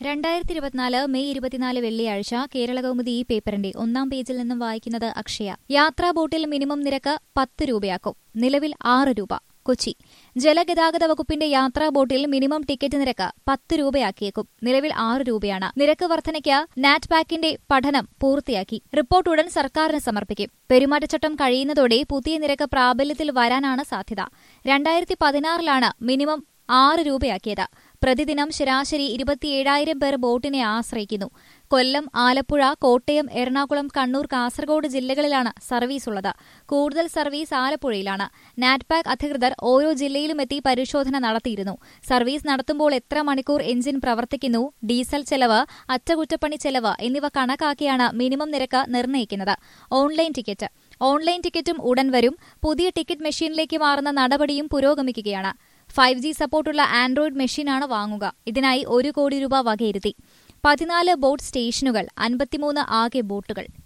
രണ്ടായിരത്തി ഇരുപത്തിനാല് മെയ് ഇരുപത്തിനാല് വെള്ളിയാഴ്ച കേരളകൗമുദി ഈ പേപ്പറിന്റെ ഒന്നാം പേജിൽ നിന്നും വായിക്കുന്നത് അക്ഷയ യാത്രാ ബോട്ടിൽ മിനിമം നിരക്ക് പത്ത് രൂപയാക്കും നിലവിൽ ആറ് രൂപ കൊച്ചി ജലഗതാഗത വകുപ്പിന്റെ യാത്രാ ബോട്ടിൽ മിനിമം ടിക്കറ്റ് നിരക്ക് പത്ത് രൂപയാക്കിയേക്കും നിലവിൽ ആറ് രൂപയാണ് നിരക്ക് വർധനയ്ക്ക് നാറ്റ്പാക്കിന്റെ പഠനം പൂർത്തിയാക്കി റിപ്പോർട്ട് ഉടൻ സർക്കാരിന് സമർപ്പിക്കും പെരുമാറ്റച്ചട്ടം കഴിയുന്നതോടെ പുതിയ നിരക്ക് പ്രാബല്യത്തിൽ വരാനാണ് സാധ്യത രണ്ടായിരത്തി പതിനാറിലാണ് മിനിമം ആറ് രൂപയാക്കിയത് പ്രതിദിനം ശരാശരി ഇരുപത്തിയേഴായിരം പേർ ബോട്ടിനെ ആശ്രയിക്കുന്നു കൊല്ലം ആലപ്പുഴ കോട്ടയം എറണാകുളം കണ്ണൂർ കാസർഗോഡ് ജില്ലകളിലാണ് സർവീസ് ഉള്ളത് കൂടുതൽ സർവീസ് ആലപ്പുഴയിലാണ് നാറ്റ്പാക് അധികൃതർ ഓരോ ജില്ലയിലുമെത്തി പരിശോധന നടത്തിയിരുന്നു സർവീസ് നടത്തുമ്പോൾ എത്ര മണിക്കൂർ എഞ്ചിൻ പ്രവർത്തിക്കുന്നു ഡീസൽ ചെലവ് അറ്റകുറ്റപ്പണി ചെലവ് എന്നിവ കണക്കാക്കിയാണ് മിനിമം നിരക്ക് നിർണ്ണയിക്കുന്നത് ഓൺലൈൻ ടിക്കറ്റ് ഓൺലൈൻ ടിക്കറ്റും ഉടൻ വരും പുതിയ ടിക്കറ്റ് മെഷീനിലേക്ക് മാറുന്ന നടപടിയും പുരോഗമിക്കുകയാണ് ഫൈവ് ജി സപ്പോർട്ടുള്ള ആൻഡ്രോയിഡ് മെഷീനാണ് വാങ്ങുക ഇതിനായി ഒരു കോടി രൂപ വകയിരുത്തി പതിനാല് ബോട്ട് സ്റ്റേഷനുകൾ അൻപത്തിമൂന്ന് ആകെ ബോട്ടുകൾ